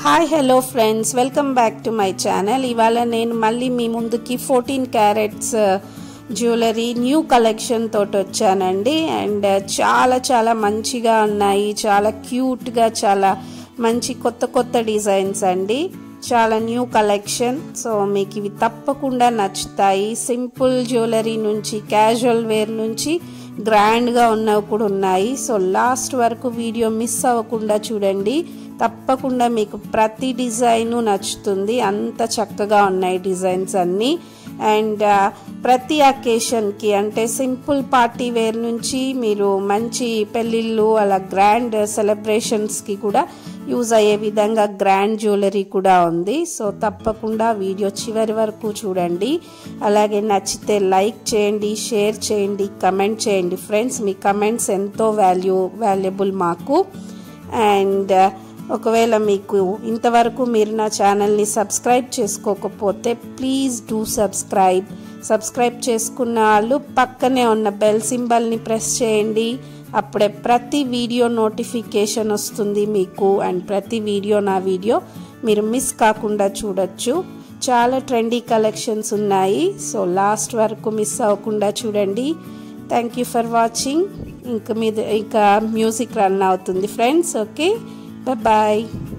hi hello friends welcome back to my channel ఇవాళ నేను మళ్ళీ మీ ముందుకి fourteen carats jewellery new collection తోటి వచ్చానండి అండ్ చాలా చాలా మంచిగా ఉన్నాయి చాలా క్యూట్గా చాలా మంచి కొత్త కొత్త డిజైన్స్ అండి చాలా న్యూ కలెక్షన్ సో మీకు ఇవి తప్పకుండా నచ్చుతాయి సింపుల్ జ్యువెలరీ నుంచి క్యాజువల్ వేర్ నుంచి గ్రాండ్గా ఉన్నవి కూడా ఉన్నాయి సో లాస్ట్ వరకు వీడియో మిస్ అవ్వకుండా చూడండి తప్పకుండా మీకు ప్రతి డిజైను నచ్చుతుంది అంత చక్కగా ఉన్నాయి డిజైన్స్ అన్నీ అండ్ ప్రతి అకేషన్కి అంటే సింపుల్ పార్టీ వేర్ నుంచి మీరు మంచి పెళ్ళిళ్ళు అలా గ్రాండ్ సెలబ్రేషన్స్కి కూడా యూజ్ అయ్యే విధంగా గ్రాండ్ జ్యువెలరీ కూడా ఉంది సో తప్పకుండా వీడియో చివరి వరకు చూడండి అలాగే నచ్చితే లైక్ చేయండి షేర్ చేయండి కమెంట్ చేయండి ఫ్రెండ్స్ మీ కమెంట్స్ ఎంతో వాల్యూ వాల్యుబుల్ మాకు అండ్ ఒకవేళ మీకు ఇంతవరకు మీరు నా ఛానల్ని సబ్స్క్రైబ్ చేసుకోకపోతే ప్లీజ్ డూ సబ్స్క్రైబ్ సబ్స్క్రైబ్ చేసుకున్న వాళ్ళు పక్కనే ఉన్న బెల్ సింబల్ని ప్రెస్ చేయండి అప్పుడే ప్రతి వీడియో నోటిఫికేషన్ వస్తుంది మీకు అండ్ ప్రతి వీడియో నా వీడియో మీరు మిస్ కాకుండా చూడొచ్చు చాలా ట్రెండీ కలెక్షన్స్ ఉన్నాయి సో లాస్ట్ వరకు మిస్ అవ్వకుండా చూడండి థ్యాంక్ యూ ఫర్ వాచింగ్ ఇంక మీద ఇంకా మ్యూజిక్ రన్ అవుతుంది ఫ్రెండ్స్ ఓకే బాయ్